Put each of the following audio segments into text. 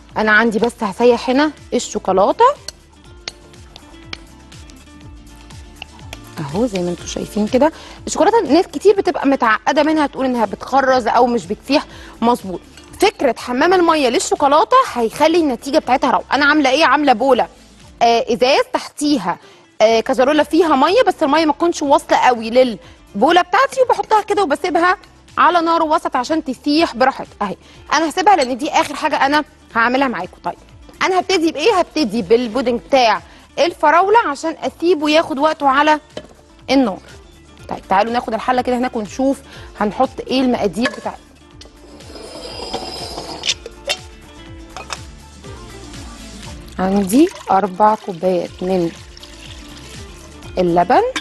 انا عندي بس هسيح هنا الشوكولاته اهو زي ما انتم شايفين كده الشوكولاته ناس كتير بتبقى متعقده منها تقول انها بتخرز او مش بتسيح مظبوط فكره حمام الميه للشوكولاته هيخلي النتيجه بتاعتها روعه انا عامله ايه عامله بوله آه ازاز تحتيها آه كزرولة فيها ميه بس الميه ما تكونش واصله قوي للبوله بتاعتي وبحطها كده وبسيبها على نار وسط عشان تسيح براحتها اهي انا هسيبها لان دي اخر حاجه انا هعملها معاكم طيب انا هبتدي بايه هبتدي بالبودنج بتاع الفراوله عشان اسيبه ياخد وقته على النار طيب تعالوا ناخد الحله كده هناك ونشوف هنحط ايه المقادير بتاعتنا عندي اربع كوبايات من اللبن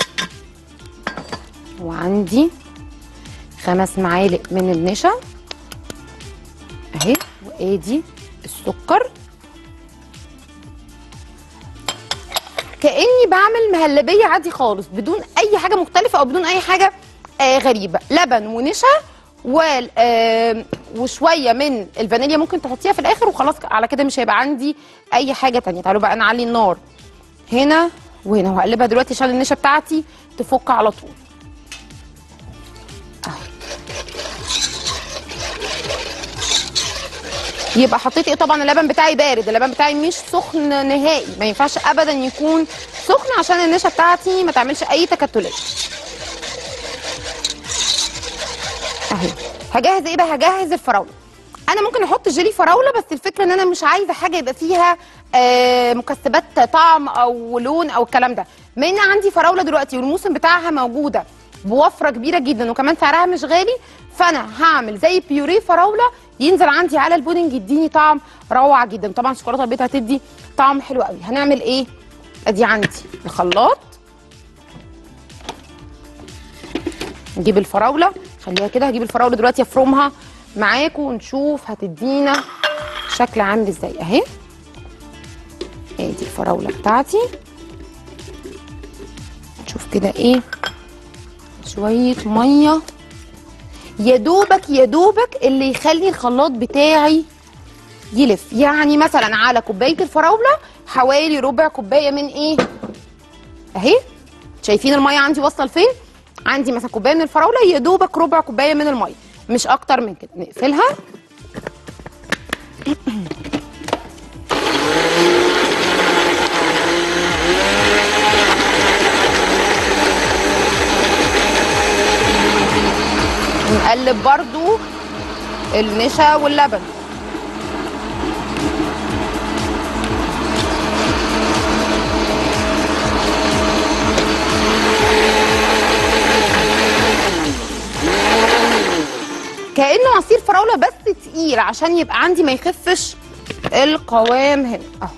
وعندي خمس معالق من النشا اهي وادي السكر كاني بعمل مهلبيه عادي خالص بدون اي حاجه مختلفه او بدون اي حاجه آه غريبه لبن ونشا و آه وشويه من الفانيليا ممكن تحطيها في الاخر وخلاص على كده مش هيبقى عندي اي حاجه تانية تعالوا بقى نعلي النار هنا وهنا وهقلبها دلوقتي عشان النشا بتاعتي تفك على طول يبقى حطيت ايه طبعا اللبن بتاعي بارد اللبن بتاعي مش سخن نهائي ما ينفعش ابدا يكون سخن عشان النشا بتاعتي ما تعملش اي تكتلات اهي هجهز ايه بقى هجهز الفراوله انا ممكن احط جيلي فراوله بس الفكره ان انا مش عايزه حاجه يبقى فيها آه مكسبات طعم او لون او الكلام ده بما ان عندي فراوله دلوقتي والموسم بتاعها موجوده بوفره كبيره جدا وكمان سعرها مش غالي فانا هعمل زي بيوريه فراوله ينزل عندي على البودنج يديني طعم روعه جدا طبعا شوكولاته البيض هتدي طعم حلو قوي هنعمل ايه ادي عندي الخلاط نجيب الفراوله خليها كده هجيب الفراوله دلوقتي افرمها معاكم ونشوف هتدينا شكل عامل ازاي اهي ادي الفراوله بتاعتي نشوف كده ايه شويه ميه يا دوبك يا دوبك اللي يخلي الخلاط بتاعي يلف يعني مثلا على كوبايه الفراوله حوالي ربع كوبايه من ايه اهي شايفين الميه عندي واصله لفين عندي مثلا كوبايه من الفراوله يا دوبك ربع كوبايه من الميه مش اكتر من كده نقفلها نقلب برضو النشا واللبن كانه عصير فراوله بس تقيل عشان يبقى عندي ما يخفش القوام هنا اهو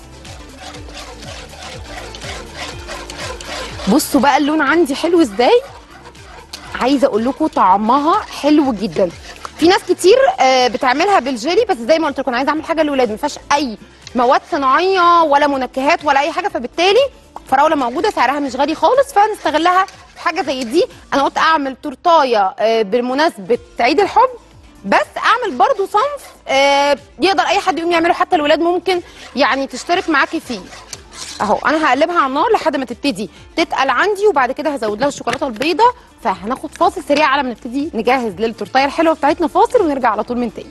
بصوا بقى اللون عندي حلو ازاي عايزه اقول لكم طعمها حلو جدا في ناس كتير آه، بتعملها بالجيلي بس زي ما قلت لكم انا عايزه اعمل حاجه للولاد ما فيهاش اي مواد صناعيه ولا منكهات ولا اي حاجه فبالتالي فراوله موجوده سعرها مش غالي خالص فنستغلها في حاجه زي دي انا قلت اعمل تورتايه آه، بمناسبه عيد الحب بس اعمل برضو صنف آه، يقدر اي حد يقوم يعمله حتى الولاد ممكن يعني تشترك معاكي فيه اهو انا هقلبها على النار لحد ما تبتدي تتقل عندي وبعد كده هزود لها الشوكولاته البيضاء فهناخد فاصل سريع على ما نبتدي نجهز للتورتايه الحلوه بتاعتنا فاصل ونرجع على طول من تاني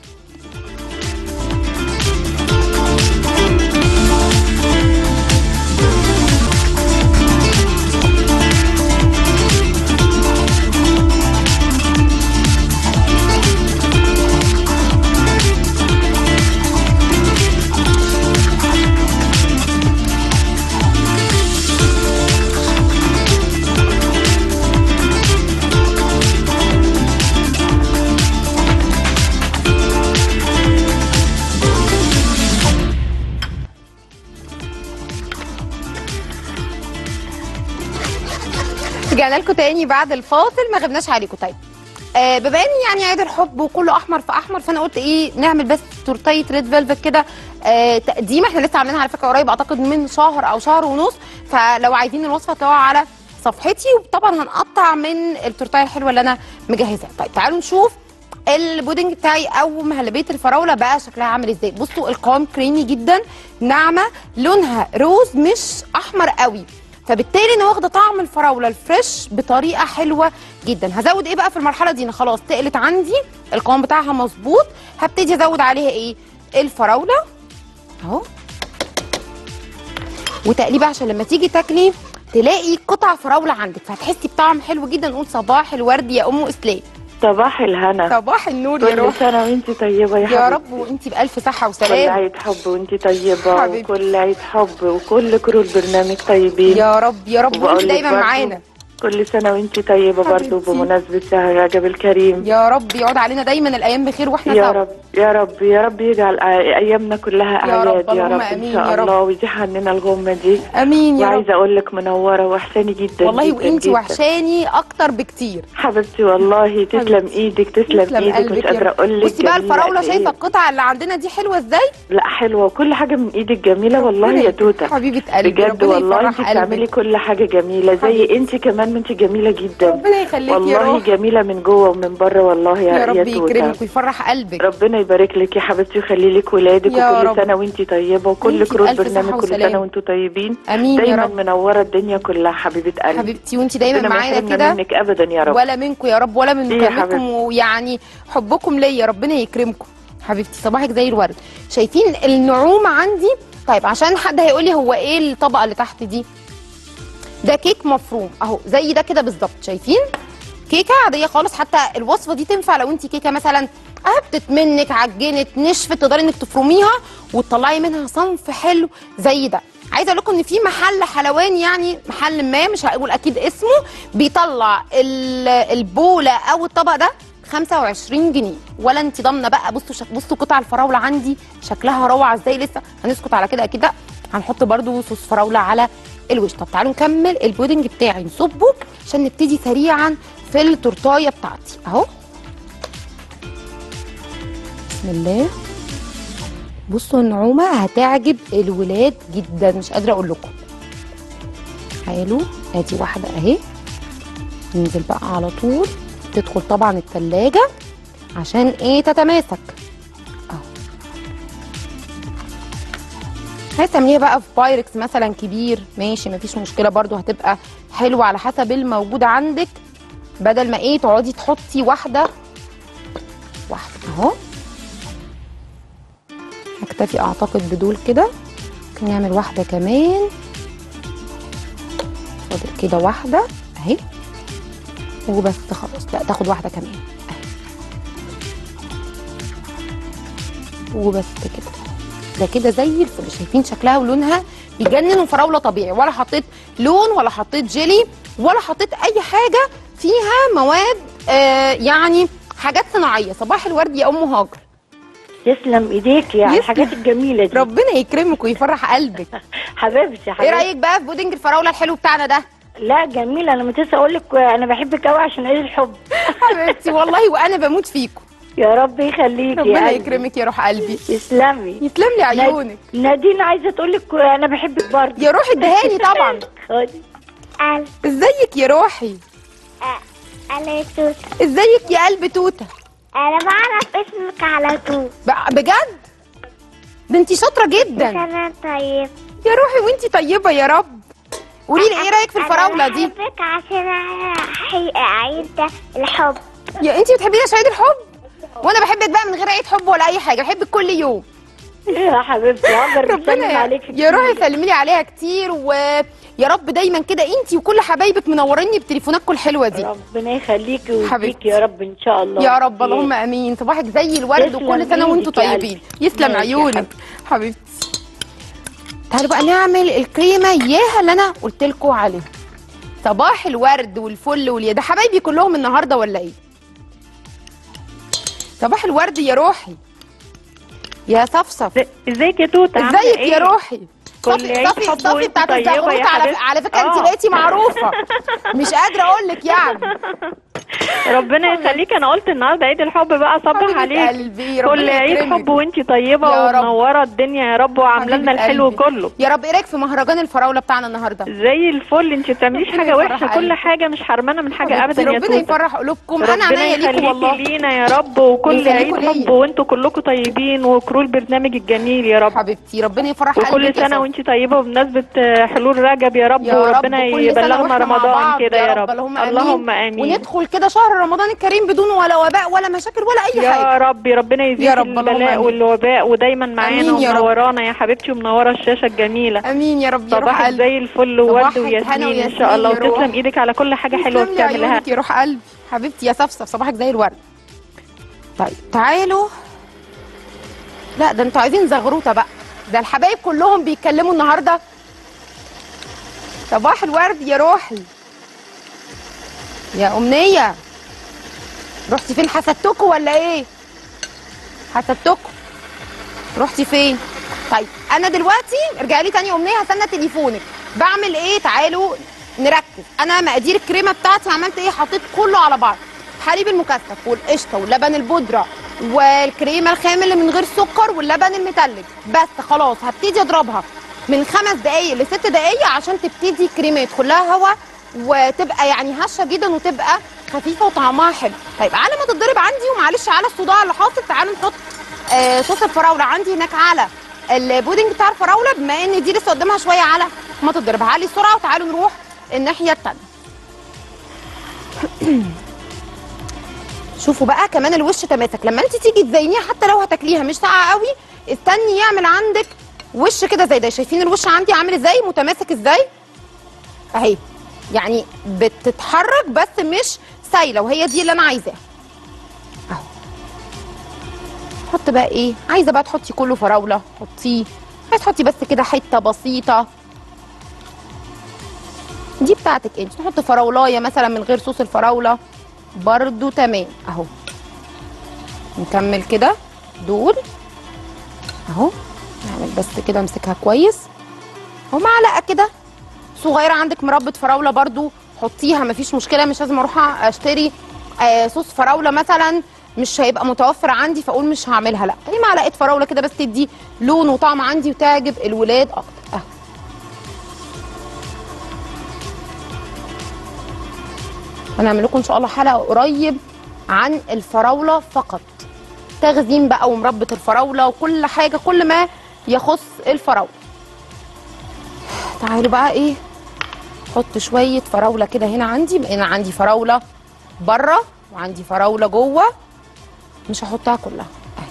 رجعنا لكم تاني بعد الفاصل ما غبناش عليكم طيب آه بما ان يعني عيد الحب وكله احمر في احمر فانا قلت ايه نعمل بس تورتيه ريد فيلفت كده آه تقديم احنا لسه عاملينها على فكره قريب اعتقد من شهر او شهر ونص فلو عايزين الوصفه تلاقوها على صفحتي وطبعا هنقطع من التورتيه الحلوه اللي انا مجهزاها طيب تعالوا نشوف البودنج بتاعي او مهلبيه الفراوله بقى شكلها عامل ازاي بصوا القوام كريمي جدا ناعمه لونها روز مش احمر قوي فبالتالي انا واخده طعم الفراوله الفريش بطريقه حلوه جدا هزود ايه بقى في المرحله دي انا خلاص تقلت عندي القوام بتاعها مظبوط هبتدي ازود عليها ايه الفراوله اهو وتقليبه عشان لما تيجي تاكلي تلاقي قطع فراوله عندك فهتحسي بطعم حلو جدا نقول صباح الورد يا ام اسلام صباح الهنا صباح النور يا كل روح سنة وانت طيبة يا, يا حبيبتي. رب وانتي بالف صحه كل وسلام عيد حب وانت طيبة حبيبتي. وكل عيد حب وكل كرو البرنامج طيبين يا رب يا رب وبقول وانتي لك دايما برضو معانا كل سنة وانت طيبة برضو حبيبتي. بمناسبة شهر رجب الكريم يا رب يقعد علينا دايما الايام بخير واحنا يا سوا رب يا رب يا رب يجعل آ- ايامنا كلها يا رب، اعياد يا اللهم رب آمين ان يا شاء رب. الله ويزيح عننا الغمة دي امين يا رب وعايزة اقول لك منورة وحشاني جدا والله جدا وانتي جدا. وحشاني اكتر بكتير حبيبتي والله تسلم حبيبتي. ايدك تسلم, تسلم ايدك قلبك مش يا قادرة رب. اقول لك بصي بقى جميلة الفراوله قد شايفه إيه. القطع اللي عندنا دي حلوه ازاي لا حلوة وكل حاجة من ايدك جميلة والله يا توتة حبيبه قلبي بجد ربنا والله انت يفرح بتعملي قلبك كل حاجه جميله زي حبيبتي. انت كمان ما انت جميله جدا ربنا يخليك يا والله روح جميله من جوه ومن بره والله يا يا رب يا توتة يكرمك ويفرح قلبك ربنا يبارك لك يا حبيبتي ويخلي لك ولادك يا وكل رب. سنه وانت طيبه وكل وانتي كروت بألف صحة برنامج كل وسلام. سنه وانتم طيبين امين يا دايما رب منوره الدنيا كلها حبيبه قلبي حبيبتي وانتي دايما ربنا ما معانا يحرمنا كده منك ابدا يا رب ولا منكم يا رب ولا من إيه يا مكالمتكم حبيبتي؟ ويعني حبكم ليا ربنا يكرمكم حبيبتي صباحك زي الورد شايفين النعومه عندي طيب عشان حد هيقول لي هو ايه الطبقه اللي تحت دي ده كيك مفروم اهو زي ده كده بالظبط شايفين كيكه عاديه خالص حتى الوصفه دي تنفع لو انت كيكه مثلا هبتت منك عجنت نشفت تقدري انك تفرميها وتطلعي منها صنف حلو زي ده عايزه اقول لكم ان في محل حلواني يعني محل ما مش هقول اكيد اسمه بيطلع ال- البوله او الطبق ده 25 جنيه ولا انت ضامنه بقى بصوا شك... بصوا قطع الفراوله عندي شكلها روعه ازاي لسه هنسكت على كده اكيد لا هنحط برده صوص فراوله على الوش طب تعالوا نكمل البودنج بتاعي نصبه عشان نبتدي سريعا في التورتايه بتاعتي اهو بسم الله بصوا النعومه هتعجب الولاد جدا مش قادره اقول لكم حلو ادي واحده اهي ننزل بقى على طول تدخل طبعا التلاجة عشان ايه تتماسك اهو عايز تعمليها بقى في بايركس مثلا كبير ماشي مفيش مشكله برضو هتبقى حلوه على حسب الموجود عندك بدل ما ايه تقعدي تحطي واحده واحده اهو هكتفي اعتقد بدول كده ممكن نعمل واحده كمان فاضل كده واحده اهي وبس خلاص لا تاخد واحده كمان اهي وبس كده ده كده زي الفل شايفين شكلها ولونها بيجنن وفراوله طبيعي ولا حطيت لون ولا حطيت جيلي ولا حطيت اي حاجه فيها مواد آه يعني حاجات صناعيه صباح الورد يا ام هاجر تسلم ايديك يا على يسلم. الحاجات الجميله دي ربنا يكرمك ويفرح قلبك حبيبتي ايه حبيبتي رايك بقى في بودنج الفراوله الحلو بتاعنا ده لا جميله انا متى اقول لك انا بحبك قوي عشان ايه الحب حبيبتي والله وانا بموت فيكم يا رب يخليك يا ربنا قلبي. يكرمك يا روح قلبي تسلمي يسلم لي عيونك نادين عايزه تقول لك انا بحبك برضه يا روحي ادهاني طبعا خدي أنا ازيك يا روحي أنا توت ازيك يا قلب توته أنا بعرف اسمك على طول ب- بجد ده انتي شاطره جدا أنا طيب يا روحي وانتي طيبه يا رب قولي لي ايه رايك في الفراوله دي أنا بحبك عشان أحي- عيد الحب يا انتي بتحبيني عشان عيد الحب وانا بحبك بقى من غير عيد حب ولا اي حاجه بحبك كل يوم يا حبيبتي اقدر ربنا بتسلم يا, عليك يا روحي سلمي لي عليها كتير ويا رب دايما كده انتي وكل حبايبك منوريني بتليفوناتكم الحلوه دي ربنا يخليكي ويديك حبيبتي. يا رب ان شاء الله يا رب اللهم امين صباحك زي الورد تسلم وكل سنه وانتم إيدك يا طيبين قلبي. يسلم ماشي يا عيونك حبيبتي تعالوا بقى نعمل الكريمه اياها اللي انا قلت لكم عليها صباح الورد والفل واليا ده حبايبي كلهم النهارده ولا ايه صباح الورد يا روحي يا صفصف ازيك يا توته عاملة ازيك إيه؟ يا روحي كل صفي عيد صفي حب صفي وانت بتاعت طيبة يا الزغروت على حبيبتي. على فكره انت آه. بقيتي معروفه مش قادره اقول لك يعني ربنا يخليك انا قلت النهارده عيد الحب بقى صبح حبيبة عليك قلبي ربنا كل عيد يكرمك. حب وانتي طيبه يا رب. ومنوره الدنيا يا رب وعامله لنا حبيبة الحلو قلبي. كله يا رب ايه رايك في مهرجان الفراوله بتاعنا النهارده زي الفل انت بتعمليش ربنا حاجه يفرح وحشه كل قلبي. حاجه مش حرمانه من حاجه حبيبتي، ابدا يا ربنا توته يفرح قلوبكم انا ربنا عينيا ليكم والله يخليكي لينا يا رب وكل ويخليكوا عيد ليا. حب وانتوا كلكم طيبين وكروا البرنامج الجميل يا رب حبيبتي ربنا يفرح وكل قلبك يا سنه صاحبي. وانت طيبه وبمناسبه آه، حلول رجب يا رب يا رب وربنا كل سنة يبلغنا وإحنا مع رمضان بعض كده يا رب اللهم اللهم امين وندخل كده شهر رمضان الكريم بدون ولا وباء ولا مشاكل ولا اي يا حاجه رب ربنا يا يزيد رب، اللهم البلاء آمين. والوباء ودايما معانا آمين يا رب. ومنورانا يا حبيبتي ومنوره الشاشه الجميله امين يا رب يا روح صباحك قلبي زي الفل وورد صباحك هنا وياسمين ان وياسمين شاء الله يا روح. وتسلم ايدك على كل حاجه حلوه تسلم لي بتعملها عيونك يا روح قلبي حبيبتي يا صفصف صباحك زي الورد طيب تعالوا لا ده انتوا عايزين زغروطه بقى ده الحبايب كلهم بيتكلموا النهارده صباح الورد يا روحي يا امنيه رحتي فين حسدتكوا ولا ايه حسدتكوا رحتي فين طيب انا دلوقتي ارجعي لي تاني يا امنيه هستنى تليفونك بعمل ايه تعالوا نركز انا مقادير الكريمه بتاعتي عملت ايه حطيت كله على بعض الحليب المكثف والقشطه واللبن البودره والكريمه الخام اللي من غير سكر واللبن المتلج بس خلاص هبتدي اضربها من خمس دقايق لست دقايق عشان تبتدي الكريمه يدخل لها هواء وتبقى يعني هشه جدا وتبقى خفيفه وطعمها حلو طيب على ما تتضرب عندي ومعلش على الصداع اللي حاصل تعالوا نحط آه صوص الفراوله عندي هناك على البودنج بتاع الفراوله بما ان دي لسه قدامها شويه على ما تتضرب علي السرعه وتعالوا نروح الناحيه الثانيه شوفوا بقى كمان الوش تماسك لما انت تيجي تزينيها حتى لو هتاكليها مش ساقعه قوي استني يعمل عندك وش كده زي ده شايفين الوش عندي عامل ازاي متماسك ازاي اهي يعني بتتحرك بس مش سايله وهي دي اللي انا عايزاها اهو حط بقى ايه عايزه بقى تحطي كله فراوله حطيه عايز تحطي بس كده حته بسيطه دي بتاعتك انت نحط فراولايه مثلا من غير صوص الفراوله برضو تمام اهو نكمل كده دول اهو نعمل بس كده امسكها كويس ومعلقه كده صغيره عندك مربى فراوله برضو حطيها مفيش مشكله مش لازم اروح اشتري آه صوص فراوله مثلا مش هيبقى متوفر عندي فاقول مش هعملها لا هي معلقه فراوله كده بس تدي لون وطعم عندي وتعجب الولاد اكتر اهو هنعمل لكم ان شاء الله حلقه قريب عن الفراوله فقط تخزين بقى ومربى الفراوله وكل حاجه كل ما يخص الفراوله تعالوا بقى ايه احط شويه فراوله كده هنا عندي انا عندي فراوله بره وعندي فراوله جوه مش هحطها كلها اهي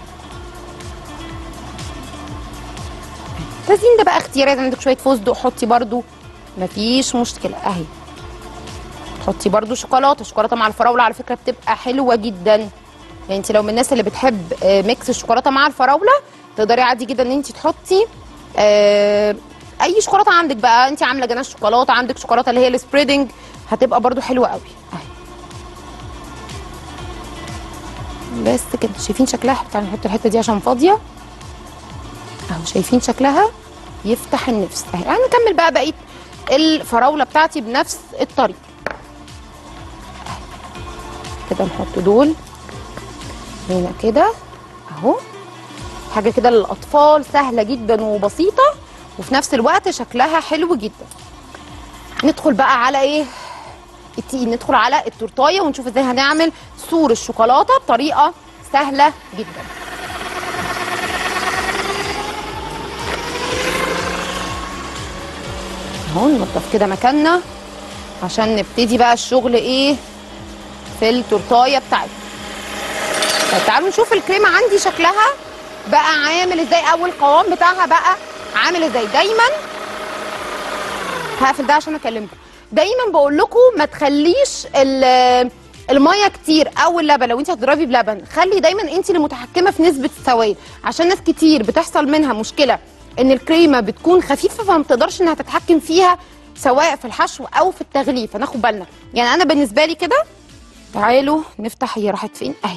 التزيين ده بقى اختيارات عندك شويه فستق حطي برده مفيش مشكله اهي تحطي برده شوكولاته شوكولاته مع الفراوله على فكره بتبقى حلوه جدا يعني انت لو من الناس اللي بتحب آه، ميكس الشوكولاته مع الفراوله تقدري عادي جدا ان انت تحطي آه، اي شوكولاته عندك بقى انت عامله جناش شوكولاته عندك شوكولاته اللي هي السبريدنج هتبقى برده حلوه قوي اهي بس كده شايفين شكلها تعالوا نحط الحته دي عشان فاضيه اهو شايفين شكلها يفتح النفس اهي هنكمل بقى بقيه الفراوله بتاعتي بنفس الطريقه كده نحط دول هنا كده اهو حاجه كده للاطفال سهله جدا وبسيطه وفي نفس الوقت شكلها حلو جدا ندخل بقى على ايه التقيل ندخل على التورتايه ونشوف ازاي هنعمل سور الشوكولاته بطريقه سهله جدا اهو ننضف كده مكاننا عشان نبتدي بقى الشغل ايه في التورتايه بتاعتنا طيب تعالوا نشوف الكريمه عندي شكلها بقى عامل ازاي او القوام بتاعها بقى عامل ازاي دايما هقفل ده عشان اكلمكم دايما بقول لكم ما تخليش ال- الميه كتير او اللبن لو انت هتضربي بلبن خلي دايما انت اللي متحكمه في نسبه السوائل عشان ناس كتير بتحصل منها مشكله ان الكريمه بتكون خفيفه فما بتقدرش انها تتحكم فيها سواء في الحشو او في التغليف فناخد بالنا يعني انا بالنسبه لي كده تعالوا نفتح هي راحت فين اهي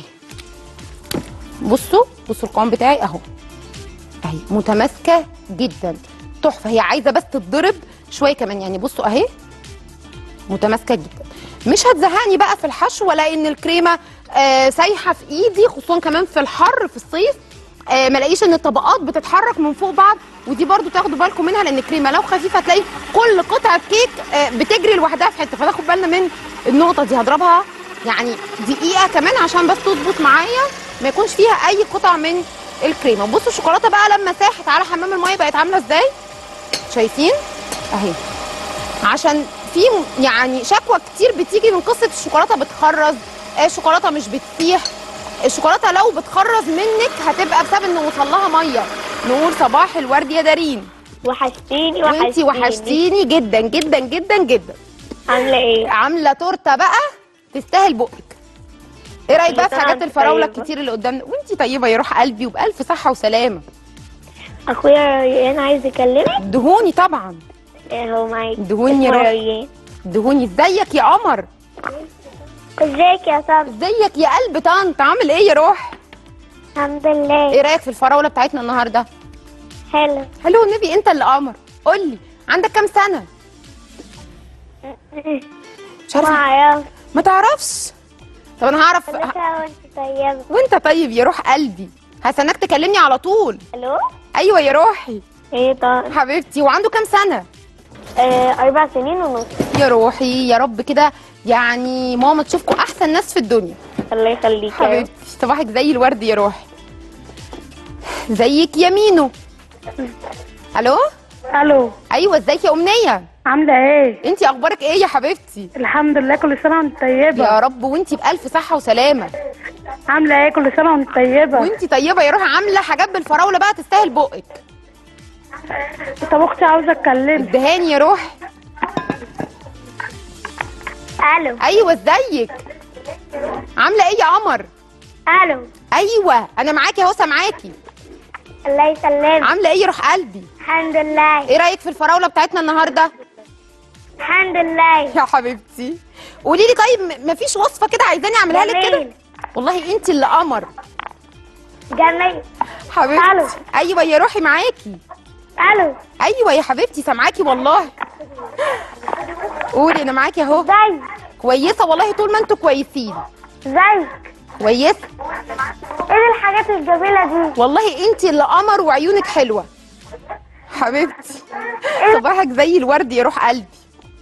بصوا بصوا القوام بتاعي اهو اهي متماسكه جدا تحفه هي عايزه بس تتضرب شويه كمان يعني بصوا اهي متماسكه جدا مش هتزهقني بقى في الحشو ولا ان الكريمه آه سايحه في ايدي خصوصا كمان في الحر في الصيف آه ما الاقيش ان الطبقات بتتحرك من فوق بعض ودي برضو تاخدوا بالكم منها لان الكريمه لو خفيفه هتلاقي كل قطعه كيك آه بتجري لوحدها في حته فناخد بالنا من النقطه دي هضربها يعني دقيقه كمان عشان بس تظبط معايا ما يكونش فيها اي قطع من الكريمه بصوا الشوكولاته بقى لما ساحت على حمام الميه بقت عامله ازاي شايفين اهي عشان في م- يعني شكوى كتير بتيجي من قصه الشوكولاته بتخرز آه، الشوكولاته مش بتسيح الشوكولاته لو بتخرز منك هتبقى بسبب ان وصل لها ميه نقول صباح الورد يا دارين وحشتيني وانتي وحشتيني جدا جدا جدا جدا عامله ايه عامله تورته بقى تستاهل بقك ايه رايك بقى في كل سنة حاجات وانت الفراوله طيبة. الكتير اللي قدامنا وانتي طيبه يا روح قلبي وبالف صحه وسلامه اخويا ريان عايز يكلمك دهوني طبعا إيه هو معاك دهوني يا اسمه روح ريان دهوني ازيك يا قمر ازيك يا صبري ازيك يا قلب طنط عامل ايه يا روح الحمد لله ايه رايك في الفراوله بتاعتنا النهارده حلو حلو النبي انت اللي قمر قول لي عندك كام سنه مش ما عارفه اعرف ما تعرفش طب انا هعرف كل سنه وانت طيبه وانت طيب يا روح قلبي هستناك تكلمني على طول الو ايوه يا روحي ايه طيب حبيبتي وعنده كام سنه آه اربع سنين ونص يا روحي يا رب كده يعني ماما تشوفكم احسن ناس في الدنيا الله يخليك يا رب. حبيبتي صباحك زي الورد يا روحي زيك يا مينو الو الو ايوه ازيك يا امنيه عامله ايه انتي اخبارك ايه يا حبيبتي الحمد لله كل سنه وانت طيبه يا رب وانتي بالف صحه وسلامه عامله ايه كل سنه وانت طيبه وانتي طيبه يا روحي عامله حاجات بالفراوله بقى تستاهل بقك طب اختي عاوزه اتكلم ادهاني يا روحي الو ايوه ازيك عامله ايه يا قمر الو ايوه انا معاكي اهو سامعاكي الله يسلمك عامله ايه يا روح قلبي الحمد لله ايه رايك في الفراوله بتاعتنا النهارده الحمد لله يا حبيبتي قولي لي طيب م- مفيش وصفه كده عايزاني اعملها لك كده جميل. والله انت اللي قمر جميل ألو. حبيبتي ايوه يا روحي معاكي الو ايوه يا حبيبتي سامعاكي والله قولي انا معاكي اهو ازيك كويسه والله طول ما انتوا كويسين ازيك كويسه ايه الحاجات الجميله دي والله انت اللي قمر وعيونك حلوه حبيبتي صباحك زي الورد يا روح قلبي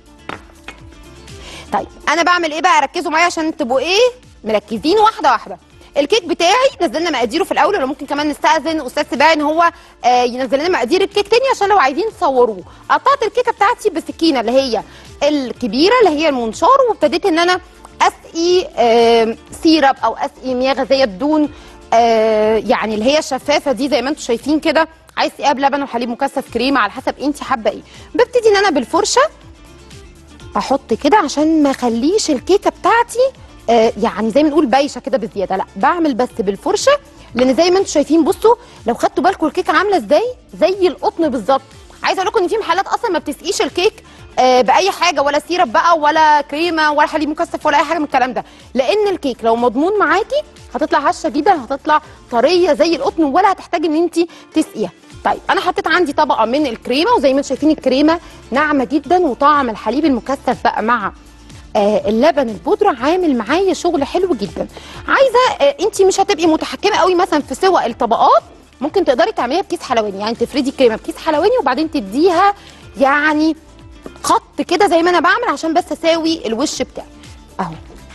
طيب انا بعمل ايه بقى ركزوا معايا عشان تبقوا ايه مركزين واحده واحده الكيك بتاعي نزلنا مقاديره في الاول ولا ممكن كمان نستاذن استاذ سباعي ان هو آه ينزل لنا مقادير الكيك تاني عشان لو عايزين تصوروه قطعت الكيكه بتاعتي بسكينه اللي هي الكبيره اللي هي المنشار وابتديت ان انا اسقي آه سيرب او اسقي مياه غازيه بدون آه يعني اللي هي الشفافه دي زي ما انتم شايفين كده عايز تسقيها بلبن وحليب مكثف كريمه على حسب انت حابه ايه ببتدي ان انا بالفرشه احط كده عشان ما اخليش الكيكه بتاعتي آه يعني زي ما نقول بايشه كده بزياده لا بعمل بس بالفرشه لان زي ما انتم شايفين بصوا لو خدتوا بالكم الكيكه عامله ازاي زي القطن بالظبط عايزه اقول لكم ان في محلات اصلا ما بتسقيش الكيك آه باي حاجه ولا سيرب بقى ولا كريمه ولا حليب مكثف ولا اي حاجه من الكلام ده لان الكيك لو مضمون معاكي هتطلع هشه جدا هتطلع طريه زي القطن ولا هتحتاجي ان انت تسقيها طيب انا حطيت عندي طبقه من الكريمه وزي ما انتم شايفين الكريمه ناعمه جدا وطعم الحليب المكثف بقى مع آه اللبن البودره عامل معايا شغل حلو جدا عايزه آه انت مش هتبقي متحكمه قوي مثلا في سوى الطبقات ممكن تقدري تعمليها بكيس حلواني يعني تفردي كريمه بكيس حلواني وبعدين تديها يعني خط كده زي ما انا بعمل عشان بس اساوي الوش بتاعي اهو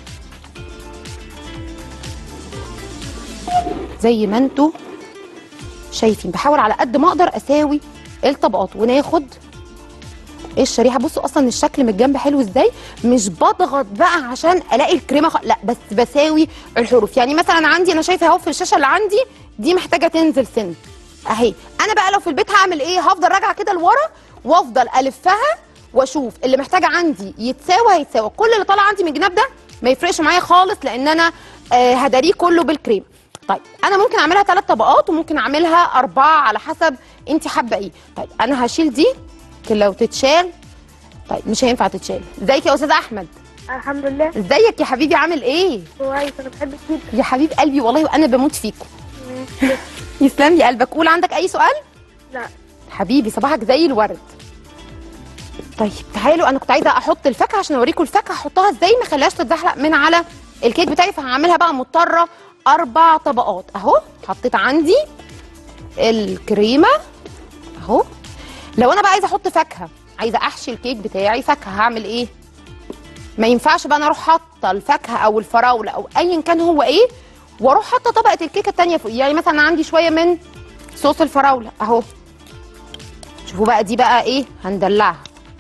زي ما انتوا شايفين بحاول على قد ما اقدر اساوي الطبقات وناخد الشريحه بصوا اصلا الشكل من الجنب حلو ازاي مش بضغط بقى عشان الاقي الكريمه خ... لا بس بساوي الحروف يعني مثلا عندي انا شايفه اهو في الشاشه اللي عندي دي محتاجه تنزل سن اهي انا بقى لو في البيت هعمل ايه هفضل راجعه كده لورا وافضل الفها واشوف اللي محتاجه عندي يتساوى هيتساوى كل اللي طالع عندي من الجناب ده ما يفرقش معايا خالص لان انا آه هداريه كله بالكريم طيب انا ممكن اعملها ثلاث طبقات وممكن اعملها اربعه على حسب انت حابه ايه طيب انا هشيل دي لكن لو تتشال طيب مش هينفع تتشال ازيك يا استاذ احمد الحمد لله ازيك يا حبيبي عامل ايه كويس انا بحبك جدا يا حبيب قلبي والله وانا بموت فيكم يسلم لي قلبك قول عندك اي سؤال لا حبيبي صباحك زي الورد طيب تعالوا انا كنت عايزه احط الفاكهه عشان اوريكم الفاكهه احطها ازاي ما اخليهاش تتزحلق من على الكيك بتاعي فهعملها بقى مضطره اربع طبقات اهو حطيت عندي الكريمه اهو لو انا بقى عايزه احط فاكهه عايزه احشي الكيك بتاعي فاكهه هعمل ايه ما ينفعش بقى انا اروح حاطه الفاكهه او الفراوله او ايا كان هو ايه واروح حاطه طبقه الكيكه التانيه فوق يعني مثلا عندي شويه من صوص الفراوله اهو شوفوا بقى دي بقى ايه هندلعها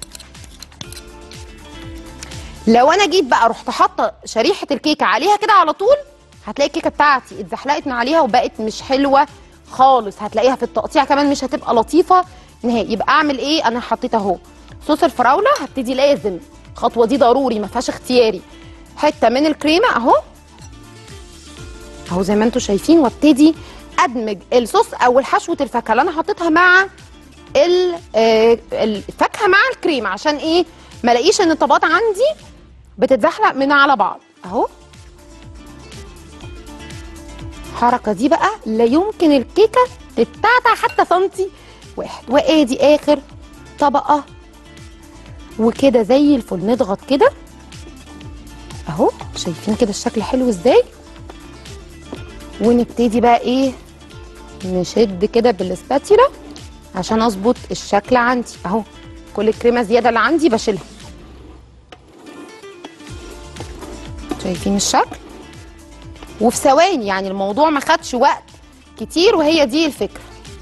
لو انا جيت بقى رحت حاطه شريحه الكيكه عليها كده على طول هتلاقي الكيكه بتاعتي اتزحلقت من عليها وبقت مش حلوه خالص هتلاقيها في التقطيع كمان مش هتبقى لطيفه نهائي يبقى اعمل ايه انا حطيت اهو صوص الفراوله هبتدي لازم الخطوه دي ضروري ما فيهاش اختياري حته من الكريمه اهو اهو زي ما انتم شايفين وابتدي ادمج الصوص او حشوه الفاكهه اللي انا حطيتها مع ال- آه، الفاكهه مع الكريمه عشان ايه ما الاقيش ان الطبقات عندي بتتزحلق من على بعض اهو الحركه دي بقى لا يمكن الكيكه تتعتع حتى سنتي واحد وادي اخر طبقه وكده زي الفل نضغط كده اهو شايفين كده الشكل حلو ازاي ونبتدي بقى ايه نشد كده بالسباتيلا عشان اظبط الشكل عندي اهو كل الكريمه زياده اللي عندي بشيلها شايفين الشكل وفي ثواني يعني الموضوع ما خدش وقت كتير وهي دي الفكره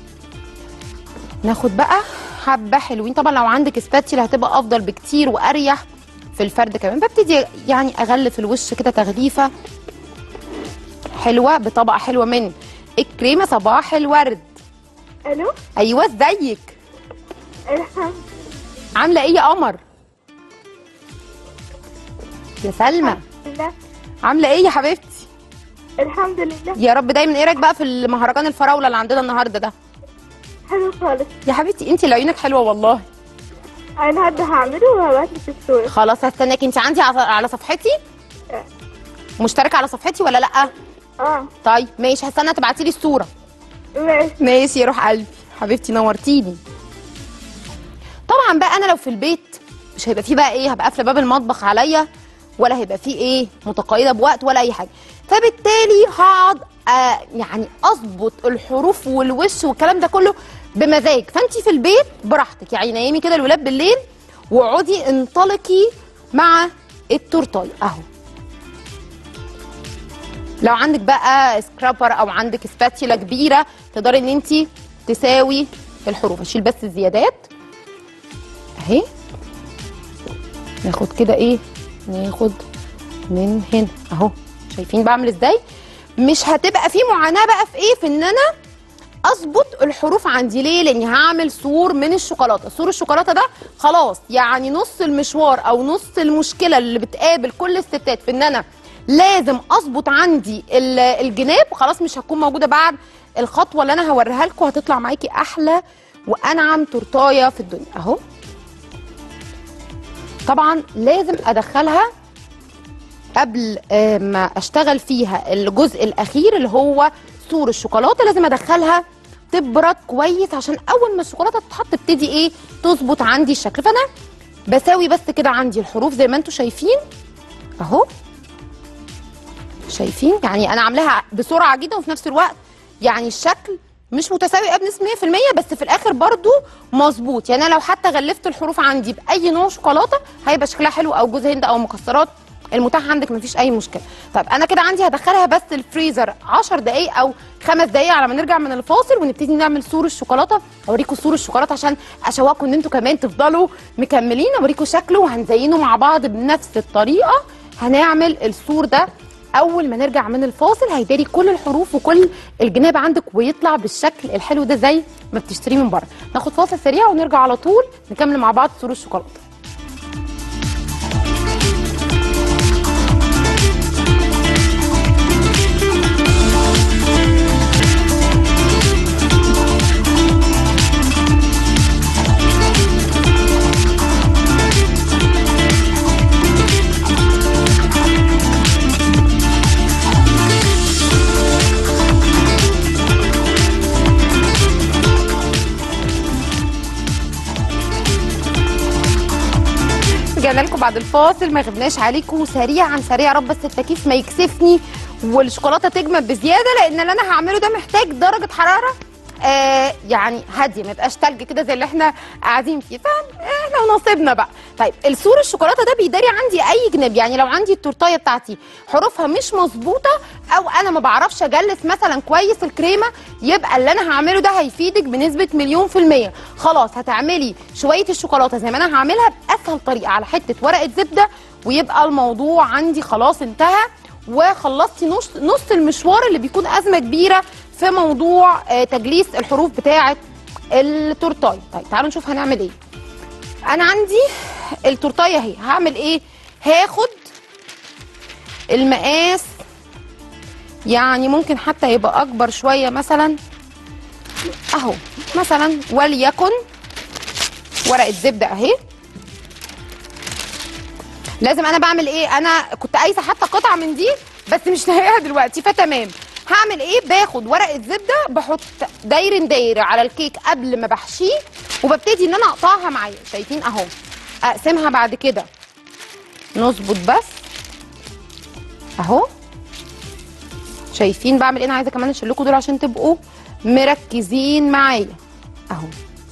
ناخد بقى حبه حلوين طبعا لو عندك سباتيلا هتبقى افضل بكتير واريح في الفرد كمان ببتدي يعني اغلف الوش كده تغليفه حلوه بطبقه حلوه من الكريمه صباح الورد الو ايوه ازيك الحمد عامله ايه يا قمر يا سلمى لله عامله ايه يا حبيبتي الحمد لله يا رب دايما ايه رايك بقى في المهرجان الفراوله اللي عندنا النهارده ده حلو خالص يا حبيبتي انت اللي عيونك حلوه والله انا هبدا هعمله وهبعت لك الصوره خلاص هستناك انت عندي على على صفحتي آه. مشتركه على صفحتي ولا لا اه طيب ماشي هستنى تبعتي لي الصوره ماشي ماشي يا روح قلبي حبيبتي نورتيني طبعا بقى انا لو في البيت مش هيبقى فيه بقى ايه هبقى قافله باب المطبخ عليا ولا هيبقى فيه ايه متقيده بوقت ولا اي حاجه فبالتالي هقعد آه يعني اظبط الحروف والوش والكلام ده كله بمزاج فانت في البيت براحتك يعني نامي كده الولاد بالليل واقعدي انطلقي مع التورتاي اهو لو عندك بقى سكرابر او عندك سباتيلا كبيره تقدري ان انت تساوي الحروف اشيل بس الزيادات اهي ناخد كده ايه ناخد من هنا اهو شايفين بعمل ازاي مش هتبقى في معاناه بقى في ايه في ان انا اظبط الحروف عندي ليه لاني هعمل سور من الشوكولاته سور الشوكولاته ده خلاص يعني نص المشوار او نص المشكله اللي بتقابل كل الستات في ان انا لازم اظبط عندي ال- الجناب خلاص مش هتكون موجوده بعد الخطوه اللي انا هوريها لكم هتطلع معاكي احلى وانعم تورتايه في الدنيا اهو طبعا لازم ادخلها قبل آه، ما اشتغل فيها الجزء الاخير اللي هو سور الشوكولاته لازم ادخلها تبرد كويس عشان اول ما الشوكولاته تتحط تبتدي ايه تظبط عندي الشكل فانا بساوي بس كده عندي الحروف زي ما انتم شايفين اهو شايفين يعني انا عاملاها بسرعه جدا وفي نفس الوقت يعني الشكل مش متساوي بنسبه 100% بس في الاخر برضو مظبوط يعني انا لو حتى غلفت الحروف عندي باي نوع شوكولاته هيبقى شكلها حلو او جوز هند او مكسرات المتاح عندك مفيش اي مشكله طيب انا كده عندي هدخلها بس الفريزر 10 دقائق او 5 دقائق على ما نرجع من الفاصل ونبتدي نعمل سور الشوكولاته اوريكم سور الشوكولاته عشان اشوقكم ان انتوا كمان تفضلوا مكملين اوريكم شكله وهنزينه مع بعض بنفس الطريقه هنعمل السور ده اول ما نرجع من الفاصل هيداري كل الحروف وكل الجناب عندك ويطلع بالشكل الحلو ده زي ما بتشتريه من بره ناخد فاصل سريع ونرجع على طول نكمل مع بعض سور الشوكولاته ورجعنا لكم بعد الفاصل ما غبناش عليكم سريعا سريع يا رب بس التكييف ما يكسفني والشوكولاته تجمد بزياده لان اللي انا هعمله ده محتاج درجه حراره آه يعني هاديه ما يبقاش تلج كده زي اللي احنا قاعدين فيه فاحنا ونصيبنا بقى طيب السور الشوكولاته ده بيداري عندي اي جناب يعني لو عندي التورتايه بتاعتي حروفها مش مظبوطه او انا ما بعرفش اجلس مثلا كويس الكريمه يبقى اللي انا هعمله ده هيفيدك بنسبه مليون في الميه خلاص هتعملي شويه الشوكولاته زي ما انا هعملها باسهل طريقه على حته ورقه زبده ويبقى الموضوع عندي خلاص انتهى وخلصتي نص نص المشوار اللي بيكون ازمه كبيره في موضوع آه، تجليس الحروف بتاعه التورتايه طيب تعالوا نشوف هنعمل ايه انا عندي التورتايه اهي هعمل ايه هاخد المقاس يعني ممكن حتى يبقى اكبر شويه مثلا اهو مثلا وليكن ورقه زبده اهي لازم انا بعمل ايه انا كنت قايسه حتى قطعه من دي بس مش لاقيها دلوقتي فتمام هعمل ايه باخد ورقه زبده بحط داير داير على الكيك قبل ما بحشيه وببتدي ان انا اقطعها معايا شايفين اهو اقسمها بعد كده نظبط بس اهو شايفين بعمل ايه انا عايزه كمان اشيل لكم دول عشان تبقوا مركزين معايا اهو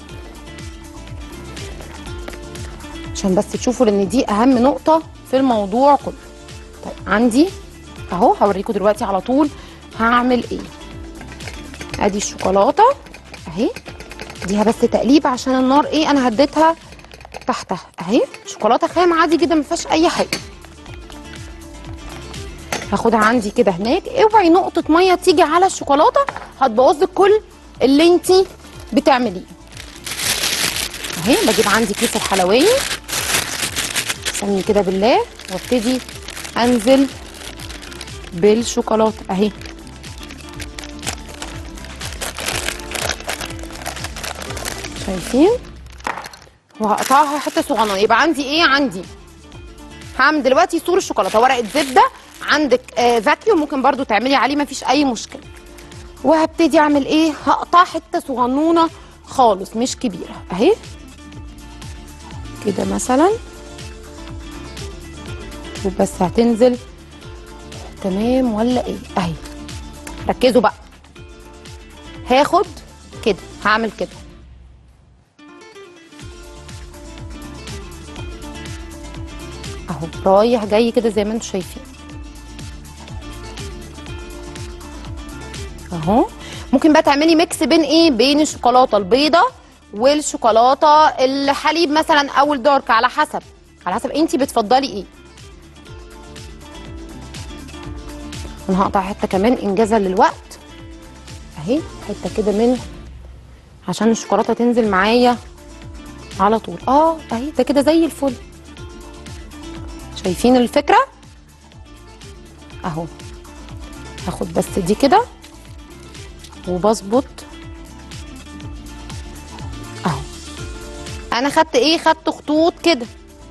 عشان بس تشوفوا لان دي اهم نقطه في الموضوع كله طيب عندي اهو هوريكم دلوقتي على طول هعمل ايه ادي الشوكولاته اهي اديها بس تقليب عشان النار ايه انا هديتها تحتها اهي شوكولاته خام عادي جدا ما فيهاش اي حاجه هاخدها عندي كده هناك اوعي نقطه ميه تيجي على الشوكولاته هتبوظ لك كل اللي انت بتعمليه اهي بجيب عندي كيس الحلواني استني كده بالله وابتدي انزل بالشوكولاته اهي شايفين وهقطعها حته صغننه يبقى عندي ايه عندي هعمل دلوقتي سور الشوكولاته ورقه زبده عندك آه فاكيوم ممكن برضو تعملي عليه مفيش اي مشكله وهبتدي اعمل ايه هقطع حته صغنونه خالص مش كبيره اهي كده مثلا وبس هتنزل تمام ولا ايه اهي ركزوا بقى هاخد كده هعمل كده اهو رايح جاي كده زي ما انتم شايفين اهو ممكن بقى تعملي ميكس بين ايه بين الشوكولاته البيضه والشوكولاته الحليب مثلا او الدارك على حسب على حسب انت بتفضلي ايه انا هقطع حته كمان انجازا للوقت اهي حته كده من عشان الشوكولاته تنزل معايا على طول اه اهي ده كده زي الفل شايفين الفكره اهو هاخد بس دي كده وبظبط اهو انا خدت ايه خدت خطوط كده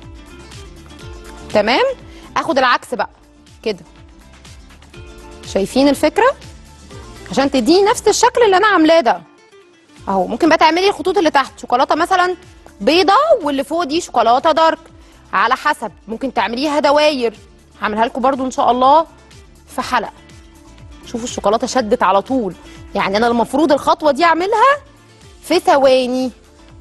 تمام اخد العكس بقى كده شايفين الفكره عشان تديني نفس الشكل اللي انا عاملاه ده اهو ممكن بقى تعملي الخطوط اللي تحت شوكولاته مثلا بيضه واللي فوق دي شوكولاته دارك على حسب ممكن تعمليها دواير هعملها لكم برضو ان شاء الله في حلقه شوفوا الشوكولاته شدت على طول يعني انا المفروض الخطوه دي اعملها في ثواني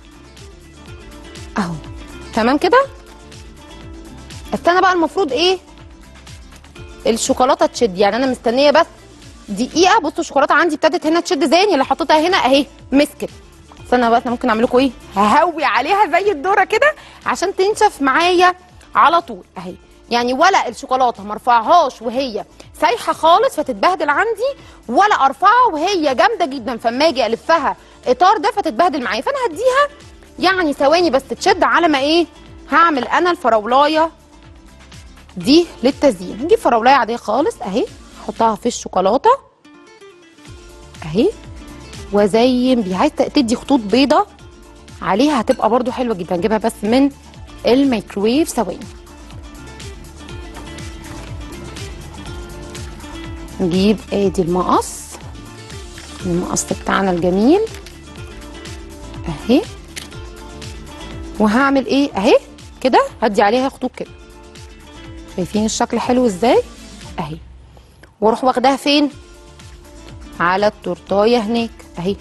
اهو تمام كده استنى بقى المفروض ايه الشوكولاته تشد يعني انا مستنيه بس دقيقه بصوا الشوكولاته عندي ابتدت هنا تشد زي اللي حطيتها هنا اهي مسكت استنى بقى انا ممكن اعمل لكم ايه ههوي عليها زي الذره كده عشان تنشف معايا على طول اهي يعني ولا الشوكولاته ما ارفعهاش وهي سايحه خالص فتتبهدل عندي ولا ارفعها وهي جامده جدا فاما اجي الفها اطار ده فتتبهدل معايا فانا هديها يعني ثواني بس تشد على ما ايه هعمل انا الفراولايه دي للتزيين نجيب فراولايه عاديه خالص اهي احطها في الشوكولاته اهي وازين بيها عايز تدي خطوط بيضه عليها هتبقى برضو حلوه جدا نجيبها بس من الميكرويف ثواني نجيب ادي المقص المقص بتاعنا الجميل اهي وهعمل ايه اهي كده هدي عليها خطوط كده شايفين الشكل حلو ازاي اهي واروح واخداها فين على التورتايه هناك اهي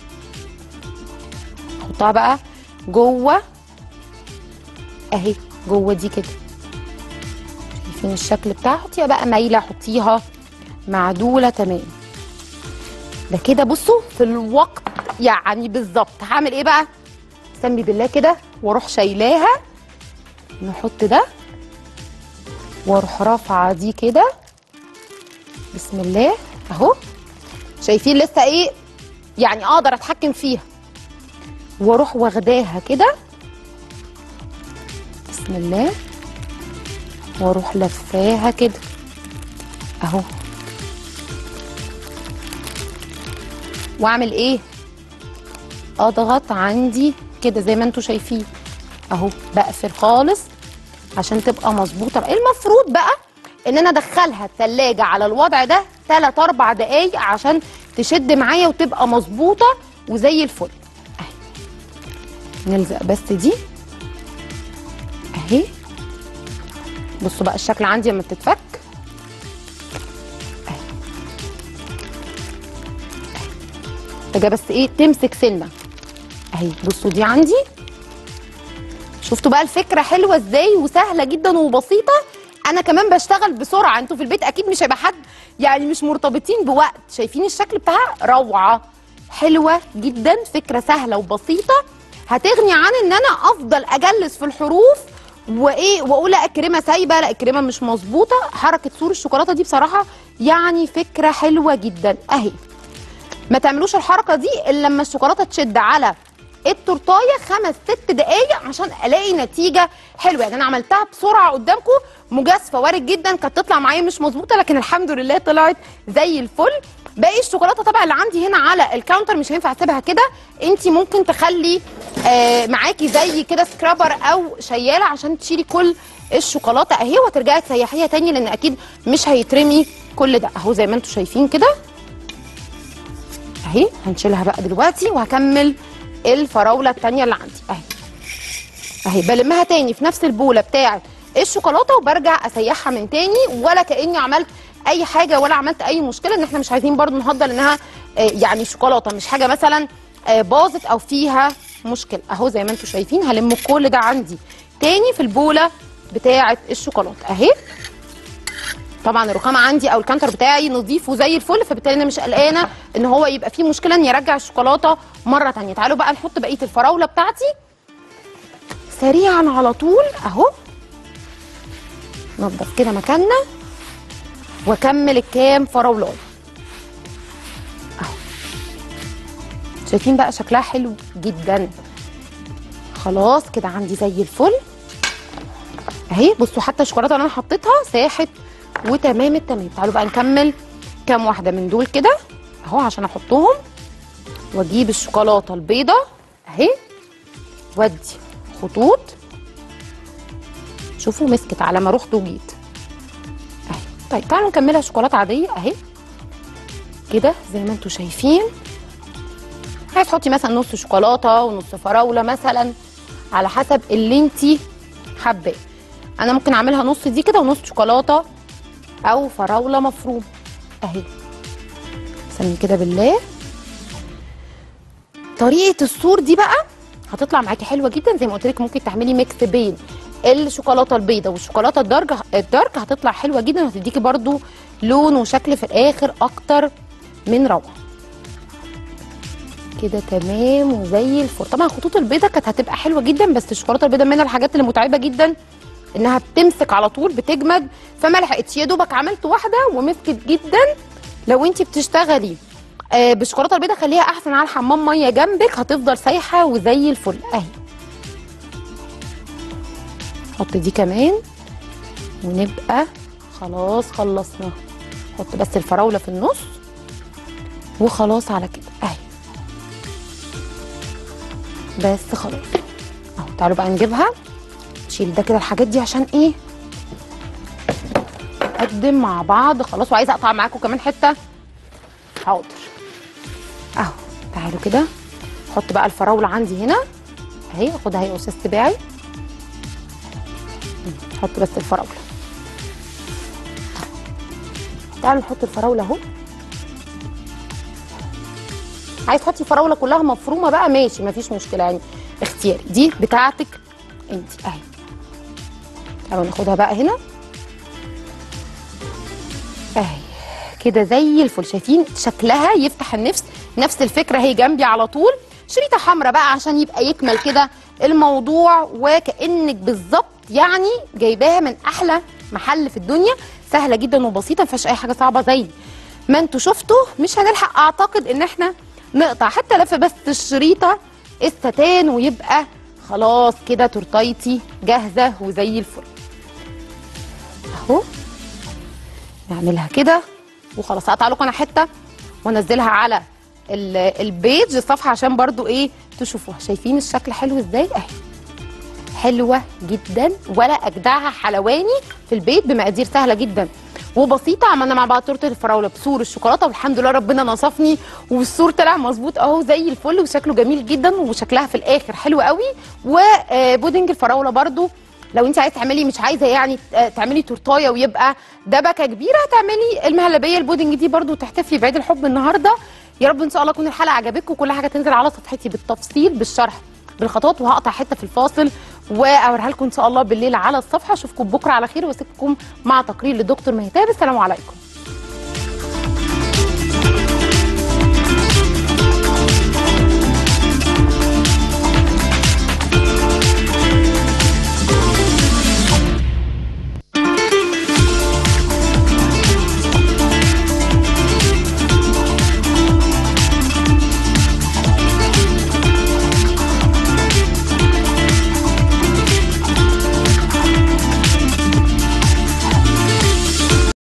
احطها بقى جوه اهي جوه دي كده شايفين الشكل بتاعها حطيها بقى مايله حطيها معدوله تمام ده كده بصوا في الوقت يعني بالظبط هعمل ايه بقى سمي بالله كده واروح شايلاها نحط ده واروح رافعه دي كده بسم الله اهو شايفين لسه ايه يعني اقدر اتحكم فيها واروح واخداها كده بسم الله واروح لفاها كده اهو واعمل ايه اضغط عندي كده زي ما انتم شايفين اهو بقفل خالص عشان تبقى مظبوطه المفروض بقى ان انا ادخلها التلاجة على الوضع ده 3 4 دقايق عشان تشد معايا وتبقى مظبوطه وزي الفل اهي نلزق بس دي اهي بصوا بقى الشكل عندي لما بتتفك اهي محتاجه بس ايه تمسك سنه اهي بصوا دي عندي شفتوا بقى الفكره حلوه ازاي وسهله جدا وبسيطه انا كمان بشتغل بسرعه انتوا في البيت اكيد مش هيبقى حد يعني مش مرتبطين بوقت شايفين الشكل بتاعها روعه حلوه جدا فكره سهله وبسيطه هتغني عن ان انا افضل اجلس في الحروف وايه واقول لا الكريمه سايبه لا الكريمه مش مظبوطه حركه سور الشوكولاته دي بصراحه يعني فكره حلوه جدا اهي ما تعملوش الحركه دي الا لما الشوكولاته تشد على التورتايه خمس ست دقايق عشان الاقي نتيجه حلوه يعني انا عملتها بسرعه قدامكم مجازفه وارد جدا كانت تطلع معايا مش مظبوطه لكن الحمد لله طلعت زي الفل باقي الشوكولاته طبعا اللي عندي هنا على الكاونتر مش هينفع اسيبها كده انت ممكن تخلي آه معاكي زي كده سكرابر او شياله عشان تشيلي كل الشوكولاته اهي وترجعي تسيحيها تاني لان اكيد مش هيترمي كل ده اهو زي ما انتم شايفين كده اهي هنشيلها بقى دلوقتي وهكمل الفراوله التانيه اللي عندي اهي اهي بلمها تاني في نفس البوله بتاعه الشوكولاته وبرجع اسيحها من تاني ولا كاني عملت اي حاجه ولا عملت اي مشكله ان احنا مش عايزين برضو نهضر انها آه، يعني شوكولاته مش حاجه مثلا آه، باظت او فيها مشكله اهو زي ما انتم شايفين هلم كل ده عندي تاني في البوله بتاعه الشوكولاته اهي طبعا الرخام عندي او الكانتر بتاعي نظيف وزي الفل فبالتالي انا مش قلقانه ان هو يبقى فيه مشكله ان يرجع الشوكولاته مره تانية تعالوا بقى نحط بقيه الفراوله بتاعتي سريعا على طول اهو نضف كده مكاننا واكمل الكام فراولايه اهو شايفين بقى شكلها حلو جدا خلاص كده عندي زي الفل اهي بصوا حتى الشوكولاته اللي انا حطيتها ساحت وتمام التمام تعالوا بقى نكمل كام واحده من دول كده اهو عشان احطهم واجيب الشوكولاته البيضه اهي وادي خطوط شوفوا مسكت على ما رحت وجيت اهي طيب تعالوا نكملها شوكولاته عاديه اهي كده زي ما انتم شايفين عايز تحطي مثلا نص شوكولاته ونص فراوله مثلا على حسب اللي انت حباه انا ممكن اعملها نص دي كده ونص شوكولاته او فراوله مفروم اهي سمي كده بالله طريقه السور دي بقى هتطلع معاكي حلوه جدا زي ما قلت لك ممكن تعملي ميكس بين الشوكولاته البيضاء والشوكولاته الدارك الدارك هتطلع حلوه جدا وهتديكي برضو لون وشكل في الاخر اكتر من روعه كده تمام وزي الفل طبعا الخطوط البيضاء كانت هتبقى حلوه جدا بس الشوكولاته البيضاء من الحاجات اللي متعبه جدا انها بتمسك على طول بتجمد فما لحقتش يا دوبك عملت واحده ومسكت جدا لو انت بتشتغلي آه بالشوكولاته البيضاء خليها احسن على الحمام ميه جنبك هتفضل سايحه وزي الفل اهي حط دي كمان ونبقى خلاص خلصنا حط بس الفراوله في النص وخلاص على كده اهي بس خلاص اهو تعالوا بقى نجيبها نشيل ده كده الحاجات دي عشان ايه نقدم مع بعض خلاص وعايزه اقطع معاكم كمان حته حاضر اهو تعالوا كده احط بقى الفراوله عندي هنا اهي اخدها هي استاذ تباعي نحط بس الفراوله تعالوا نحط الفراوله اهو عايز تحطي فراوله كلها مفرومه بقى ماشي مفيش مشكله يعني اختياري دي بتاعتك انت اهي تعالوا ناخدها بقى هنا اهي كده زي الفل شايفين شكلها يفتح النفس نفس الفكره هي جنبي على طول شريطه حمراء بقى عشان يبقى يكمل كده الموضوع وكانك بالظبط يعني جايباها من احلى محل في الدنيا سهله جدا وبسيطه ما فيهاش اي حاجه صعبه زي ما انتوا شفتوا مش هنلحق اعتقد ان احنا نقطع حتى لف بس الشريطه الستان ويبقى خلاص كده تورتايتي جاهزه وزي الفل اهو نعملها كده وخلاص هقطع لكم انا حته وانزلها على ال- البيج الصفحه عشان برضو ايه تشوفوها شايفين الشكل حلو ازاي اهي حلوه جدا ولا اجدعها حلواني في البيت بمقادير سهله جدا وبسيطه عملنا مع بعض تورته الفراوله بسور الشوكولاته والحمد لله ربنا نصفني والسور طلع مظبوط اهو زي الفل وشكله جميل جدا وشكلها في الاخر حلو قوي وبودنج الفراوله برضو لو انت عايزه تعملي مش عايزه يعني آه، تعملي تورتايه ويبقى دبكه كبيره هتعملي المهلبيه البودنج دي برضو تحتفلي بعيد الحب النهارده يا رب ان شاء الله تكون الحلقه عجبتكم وكل حاجه تنزل على صفحتي بالتفصيل بالشرح بالخطوات وهقطع حته في الفاصل واوريها لكم ان شاء الله بالليل على الصفحه اشوفكم بكره على خير واسيبكم مع تقرير للدكتور مهتاب السلام عليكم